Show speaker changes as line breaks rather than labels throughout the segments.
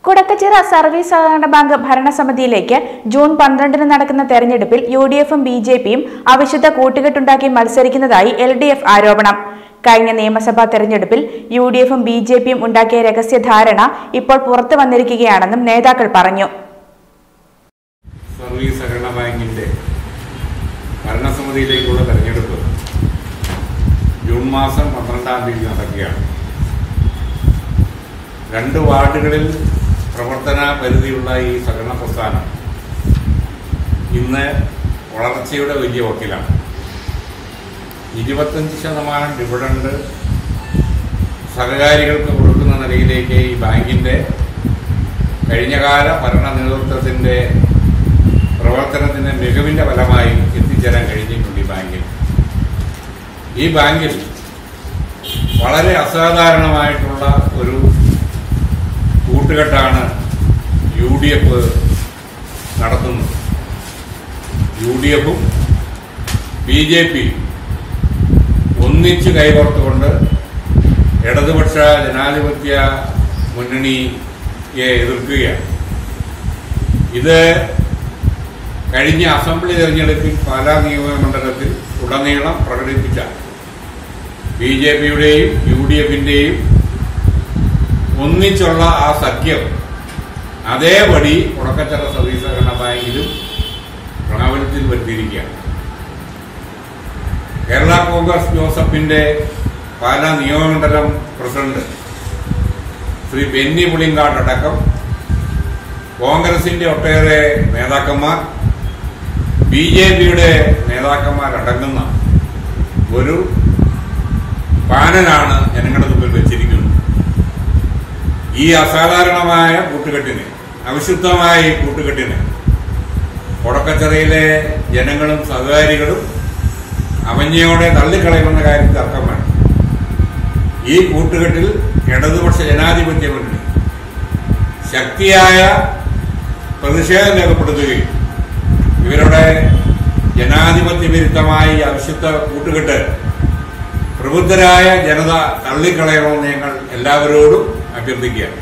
Kudakkachira service സഹകരണ bank ഭരണസമിതിയിലേക്ക് June പന്ത്രണ്ടിന് നടക്കുന്ന തെരഞ്ഞെടുപ്പിൽ യു ഡി എഫും ബി ജെ പിയും അവിശുദ്ധ കൂട്ടുകെട്ടുണ്ടാക്കി മത്സരിക്കുന്നതായി എൽ ഡി എഫ് ആരോപണം കഴിഞ്ഞ നിയമസഭാ തെരഞ്ഞെടുപ്പിൽ യു ഡി എഫും ബി ജെ പിയും ഉണ്ടാക്കിയ രഹസ്യധാരണ ഇപ്പോൾ പുറത്തു വന്നിരിക്കുകയാണെന്നും നേതാക്കൾ പറഞ്ഞു
സർവീസ് സഹകരണ ബാങ്കിന്റെ ഭരണസമിതിയിലേക്കുള്ള തെരഞ്ഞെടുപ്പ് ജൂൺ മാസം പന്ത്രണ്ടാം തീയതി നടക്കുകയാണ് രണ്ട് വാർഡുകളിൽ പ്രവർത്തന പരിധിയുള്ള ഈ സഹകരണ പ്രസ്ഥാനം ഇന്ന് വളർച്ചയുടെ വലിയ വക്കിലാണ് ഇരുപത്തഞ്ച് ശതമാനം ഡിവിഡൻഡ് സഹകാരികൾക്ക് കൊടുക്കുന്ന നിലയിലേക്ക് ഈ ബാങ്കിന്റെ കഴിഞ്ഞകാല ഭരണ നേതൃത്വത്തിന്റെ പ്രവർത്തനത്തിന്റെ മികവിന്റെ ഫലമായി എത്തിച്ചേരാൻ കഴിഞ്ഞിട്ടുണ്ട് ഈ ബാങ്കിൽ ഈ ബാങ്കിൽ വളരെ അസാധാരണമായിട്ടുള്ള ഒരു കൂട്ടുകെട്ടാണ് യു ഡി എഫ് നടത്തുന്നത് യു ഡി എഫും ബി ജെ പി ഒന്നിച്ച് കൈകോർത്തുകൊണ്ട് ഇടതുപക്ഷ ജനാധിപത്യ മുന്നണിയെ എതിർക്കുകയാണ് ഇത് കഴിഞ്ഞ അസംബ്ലി തെരഞ്ഞെടുപ്പിൽ പാലാ നിയോജകമണ്ഡലത്തിൽ ഉടനീളം പ്രകടിപ്പിച്ച ബി ജെ പിയുടെയും യു ഡി എഫിന്റെയും ഒന്നിച്ചുള്ള ആ സഖ്യം അതേപടി ഉടക്കച്ചറ സർവീസ് സഹകരണ ബാങ്കിലും പ്രാബല്യത്തിൽ വരുത്തിയിരിക്കുകയാണ് കേരള കോൺഗ്രസ് ജോസഫിന്റെ പാലാ നിയോജകമണ്ഡലം പ്രസിഡന്റ് ശ്രീ ബെന്നി പുളിങ്കാട് അടക്കം കോൺഗ്രസിന്റെ ഒട്ടേറെ നേതാക്കന്മാർ ബി ജെ പിയുടെ നേതാക്കന്മാരടങ്ങുന്ന ഒരു പാനലാണ് ജനങ്ങളുടെ മുമ്പിൽ വെച്ചിരിക്കുന്നത് ഈ അസാധാരണമായ കൂട്ടുകെട്ടിന് അവിശുദ്ധമായ ഈ കൂട്ടുകെട്ടിന് കൊടക്കച്ചറയിലെ ജനങ്ങളും സഹകാരികളും അവഞ്ഞയോടെ തള്ളിക്കളയുമെന്ന കാര്യത്തിൽ തർക്കം വേണം ഈ കൂട്ടുകെട്ടിൽ ഇടതുപക്ഷ ജനാധിപത്യ മുന്നണി ശക്തിയായ പ്രതിഷേധം രേഖപ്പെടുത്തുകയും ഇവരുടെ ജനാധിപത്യ വിരുദ്ധമായ ഈ അവിശുദ്ധ കൂട്ടുകെട്ട് പ്രബുദ്ധരായ ജനത തള്ളിക്കളയണമെന്ന് ഞങ്ങൾ എല്ലാവരോടും അഭ്യർത്ഥിക്കുകയാണ്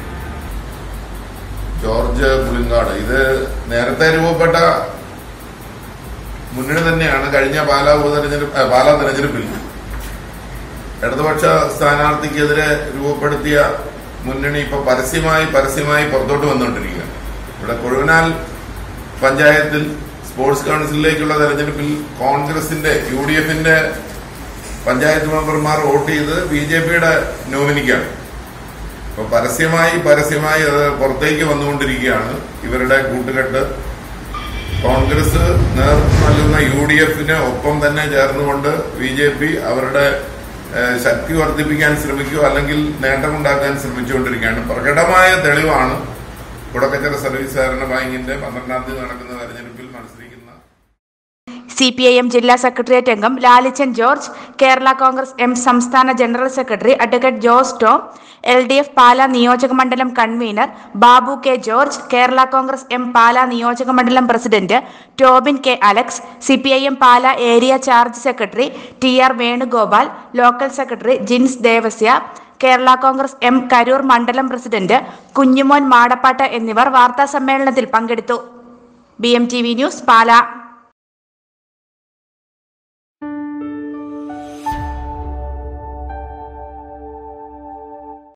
ജോർജ് പുളിങ്കാട് ഇത് നേരത്തെ രൂപപ്പെട്ട മുന്നണി തന്നെയാണ് കഴിഞ്ഞ പാലാ ഉപതെരഞ്ഞെടുപ്പ് ഏ, പാലാ തെരഞ്ഞെടുപ്പിൽ ഇടതുപക്ഷ സ്ഥാനാർത്ഥിക്കെതിരെ രൂപപ്പെടുത്തിയ മുന്നണി ഇപ്പൊ പരസ്യമായി പരസ്യമായി പുറത്തോട്ട് വന്നുകൊണ്ടിരിക്കുകയാണ് ഇവിടെ കൊഴുവനാൽ പഞ്ചായത്തിൽ സ്പോർട്സ് കൗൺസിലിലേക്കുള്ള തെരഞ്ഞെടുപ്പിൽ കോൺഗ്രസിന്റെ യു ഡി എഫിന്റെ പഞ്ചായത്ത് മെമ്പർമാർ വോട്ട് ചെയ്ത് ബി ജെ പിയുടെ നോമിനിക്കാണ് അപ്പൊ പരസ്യമായി പരസ്യമായി അത് പുറത്തേക്ക് വന്നുകൊണ്ടിരിക്കുകയാണ് ഇവരുടെ കൂട്ടുകെട്ട് കോൺഗ്രസ് നേതൃത്വം നൽകുന്ന യു ഡി എഫിന് ഒപ്പം തന്നെ ചേർന്നുകൊണ്ട് ബി ജെ പി അവരുടെ ഏഹ്, ശക്തി വർദ്ധിപ്പിക്കാൻ ശ്രമിക്കുകയോ അല്ലെങ്കിൽ നേട്ടമുണ്ടാക്കാൻ ശ്രമിച്ചുകൊണ്ടിരിക്കുകയാണ് പ്രകടമായ തെളിവാണ് കുടക്കച്ചറ സർവീസ് സഹകരണ ബാങ്കിന്റെ പന്ത്രണ്ടാം തീയതി നടക്കുന്ന തെരഞ്ഞെടുപ്പിൽ മത്സരിക്കുന്ന
സി പി ഐ എം ജില്ലാ സെക്രട്ടേറിയറ്റ് അംഗം ലാലിച്ചൻ ജോർജ് കേരള കോൺഗ്രസ് എം സംസ്ഥാന general secretary advocate Jose Tom L D F Pala നിയോജക മണ്ഡലം convener Babu K George Kerala Congress M Pala നിയോജക മണ്ഡലം president Tobin K Alex C P I M Pala area charge secretary T R Venugopal local secretary Jins Devasya Kerala Congress M Karur മണ്ഡലം പ്രസിഡന്റ് കുഞ്ഞുമോൻ മാടപ്പാട്ട് എന്നിവർ വാർത്താ സമ്മേളനത്തിൽ പങ്കെടുത്തു B M T V news Pala